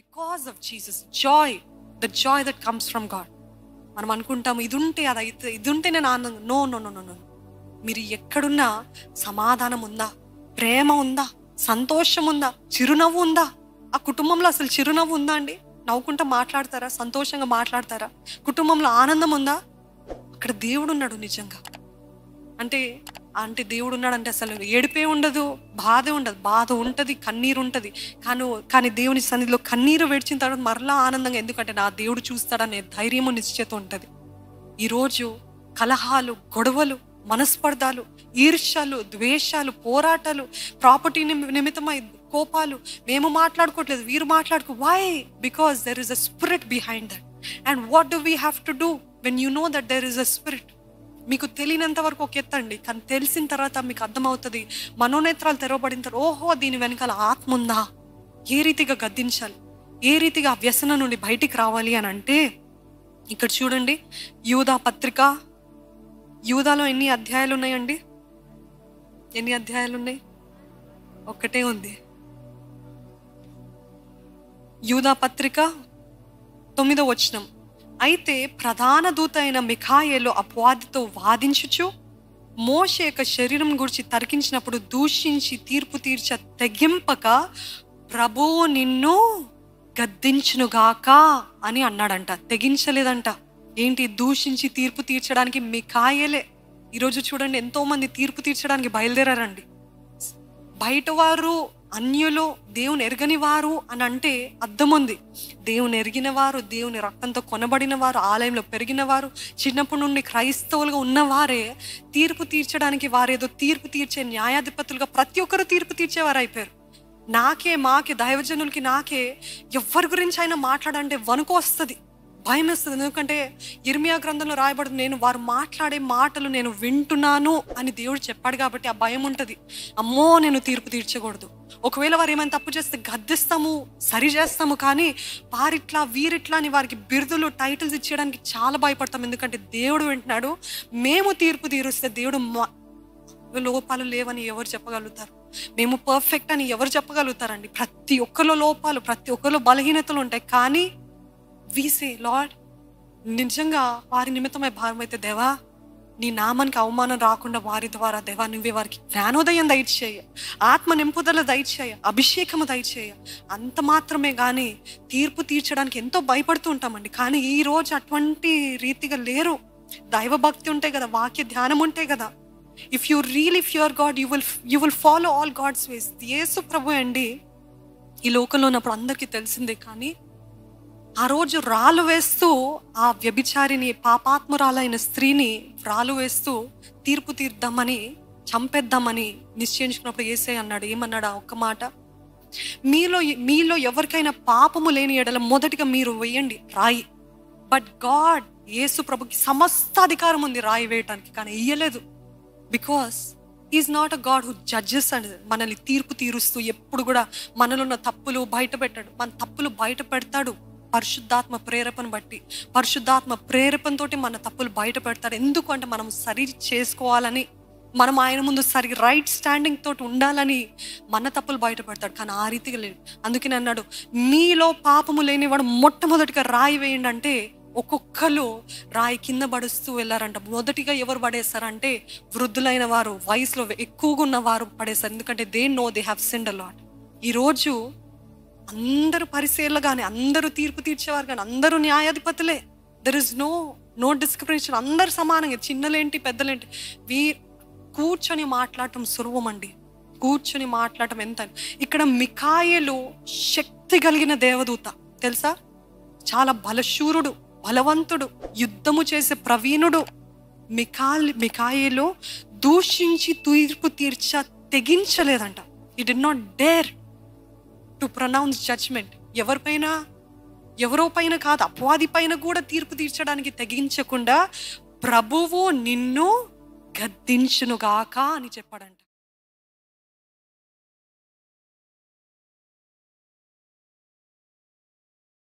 because of Jesus joy the joy that comes from God మనం అనుకుంటాం ఇది ఉంటే అది అయితే ఇది ఉంటే నేను ఆనందం no no no no no మీరు ఎక్కడున్నా సమాధానం ఉందా ప్రేమ ఉందా సంతోషం ఉందా చిరునవ్వు ఉందా ఆ కుటుంబంలో అసలు చిరునవ్వు ఉందా అండి నవ్వుకుంటా మాట్లాడతారా సంతోషంగా మాట్లాడతారా కుటుంబంలో ఆనందం ఉందా అక్కడ దేవుడు ఉన్నాడు నిజంగా అంటే అంటే దేవుడు ఉన్నాడంటే అసలు ఏడిపే ఉండదు బాధ ఉండదు బాధ ఉంటుంది కన్నీరు ఉంటుంది కానీ కానీ దేవుని సన్నిధిలో కన్నీరు విడిచిన తర్వాత మరలా ఆనందంగా ఎందుకంటే నా దేవుడు చూస్తాడనే ధైర్యము నిశ్చయత ఉంటుంది ఈరోజు కలహాలు గొడవలు మనస్పర్ధాలు ఈర్ష్యాలు ద్వేషాలు పోరాటాలు ప్రాపర్టీ నిమిత్తమై కోపాలు మేము మాట్లాడుకోవట్లేదు వీరు మాట్లాడుకో why because there is a spirit behind that and what do we have to do when you know that there is a spirit మీకు తెలియనంత వరకు ఒక ఎత్తండి కానీ తెలిసిన తర్వాత మీకు అర్థమవుతుంది మనోనేత్రాలు తెరవబడిన తర్వాత ఓహో దీని వెనకాల ఆత్మ ఉందా ఏ రీతిగా గద్దించాలి ఏ రీతిగా ఆ వ్యసనం నుండి బయటికి రావాలి అని అంటే ఇక్కడ చూడండి యూదా పత్రిక యూదాలో ఎన్ని అధ్యాయాలు ఉన్నాయండి ఎన్ని అధ్యాయాలు ఉన్నాయి ఒక్కటే ఉంది యూదా పత్రిక తొమ్మిదో వచనం అయితే ప్రధాన దూత అయిన మిఖాయేలు అపవాదితో వాదించుచు మోషే యొక్క శరీరం గురించి తరికించినప్పుడు దూషించి తీర్పు తీర్చ తెగింపక ప్రభువు నిన్ను గద్దించునుగాక అని అన్నాడంట తెగించలేదంట ఏంటి దూషించి తీర్పు తీర్చడానికి మిఖాయేలే ఈరోజు చూడండి ఎంతో మంది తీర్పు తీర్చడానికి బయలుదేరారండి బయట వారు అన్యులు దేవుని ఎరగని వారు అని అంటే అర్థం ఉంది దేవుని ఎరిగిన వారు దేవుని రక్తంతో కొనబడిన వారు ఆలయంలో పెరిగిన వారు చిన్నప్పటి నుండి క్రైస్తవులుగా ఉన్నవారే తీర్పు తీర్చడానికి వారేదో తీర్పు తీర్చే న్యాయాధిపతులుగా ప్రతి ఒక్కరు తీర్పు తీర్చేవారు అయిపోయారు నాకే మాకే దైవజనులకి నాకే ఎవరి గురించి అయినా మాట్లాడంటే వణుకు వస్తుంది భయం వేస్తుంది ఎందుకంటే ఇర్మియా గ్రంథంలో రాయబడింది నేను వారు మాట్లాడే మాటలు నేను వింటున్నాను అని దేవుడు చెప్పాడు కాబట్టి ఆ భయం ఉంటుంది అమ్మో నేను తీర్పు తీర్చకూడదు ఒకవేళ వారు ఏమైనా తప్పు చేస్తే గద్దిస్తాము సరి చేస్తాము కానీ వారిట్లా వీరిట్లా అని వారికి బిరుదులు టైటిల్స్ ఇచ్చేయడానికి చాలా భయపడతాం ఎందుకంటే దేవుడు వింటున్నాడు మేము తీర్పు తీరుస్తే దేవుడు మా లోపాలు లేవని ఎవరు చెప్పగలుగుతారు మేము పర్ఫెక్ట్ అని ఎవరు చెప్పగలుగుతారండి ప్రతి ఒక్కరిలో లోపాలు ప్రతి ఒక్కరిలో బలహీనతలు ఉంటాయి కానీ వీసే లార్డ్ నిజంగా వారి నిమిత్తమై భారమైతే దేవా నీ నామానికి అవమానం రాకుండా వారి ద్వారా దేవా నువ్వే వారికి జ్ఞానోదయం దయచేయ ఆత్మ నింపుదల దయచేయ అభిషేకము దయచేయ అంత మాత్రమే కానీ తీర్పు తీర్చడానికి ఎంతో భయపడుతూ ఉంటామండి కానీ ఈ రోజు అటువంటి రీతిగా లేరు దైవ భక్తి ఉంటే కదా వాక్య ధ్యానం ఉంటే కదా if you real if your God you will you will follow all God's ways Yesu ప్రభు అండి ఈ లోకంలో ఉన్నప్పుడు అందరికీ తెలిసిందే కానీ ఆ రోజు రాళ్ళు వేస్తూ ఆ వ్యభిచారిని పాపాత్మురాలైన స్త్రీని రాళ్ళు వేస్తూ తీర్పు తీర్దామని చంపేద్దామని నిశ్చయించుకున్నప్పుడు ఏసే అన్నాడు ఏమన్నాడు ఆ ఒక్క మాట మీలో మీలో ఎవరికైనా పాపము లేని ఎడల మొదటిగా మీరు వేయండి రాయి బట్ గాడ్ యేసు ప్రభుకి సమస్త అధికారం ఉంది రాయి వేయటానికి కానీ ఇయ్యలేదు because is not a God who judges and మనల్ని తీర్పు తీరుస్తూ ఎప్పుడు కూడా మనలో ఉన్న తప్పులు బయట పెట్టాడు మన తప్పులు బయట పెడతాడు పరిశుద్ధాత్మ ప్రేరేపణ బట్టి పరిశుద్ధాత్మ ప్రేరేపణతోటి మన తప్పులు బయట పెడతాడు ఎందుకు అంటే మనం సరి చేసుకోవాలని మనం ఆయన ముందు సరి రైట్ స్టాండింగ్ తోటి ఉండాలని మన తప్పులు బయట పెడతాడు కానీ ఆ రీతిగా లేదు అందుకని అన్నాడు మీలో పాపము లేనివాడు మొట్టమొదటిగా రాయి వేయండి అంటే ఒక్కొక్కరు రాయి కింద పడుస్తూ వెళ్ళారంట మొదటిగా ఎవరు పడేస్తారంటే వృద్ధులైన వారు వయసులో ఎక్కువగా ఉన్న వారు పడేస్తారు ఎందుకంటే they know they have send a lot ఈరోజు అందరూ పరిశీలన కానీ అందరూ తీర్పు తీర్చేవారు కానీ అందరూ న్యాయాధిపతులే there is no no discrimination అందరు సమానంగా చిన్నలేంటి పెద్దలేంటి వీ కూర్చొని మాట్లాడటం సులభం అండి కూర్చొని మాట్లాడటం ఎంత ఇక్కడ మికాయలు శక్తి కలిగిన దేవదూత తెలుసా చాలా బలశూరుడు బలవంతుడు యుద్ధము చేసే ప్రవీణుడు మికాల్ మికాయేలో దూషించి తీర్పు తీర్చ తెగించలేదంట ఈ did not dare to pronounce judgement ఎవరిపైన ఎవరో పైన కాదు అపవాది పైన కూడా తీర్పు తీర్చడానికి తెగించకుండా ప్రభువు నిన్ను గద్దించునుగాక అని చెప్పాడంట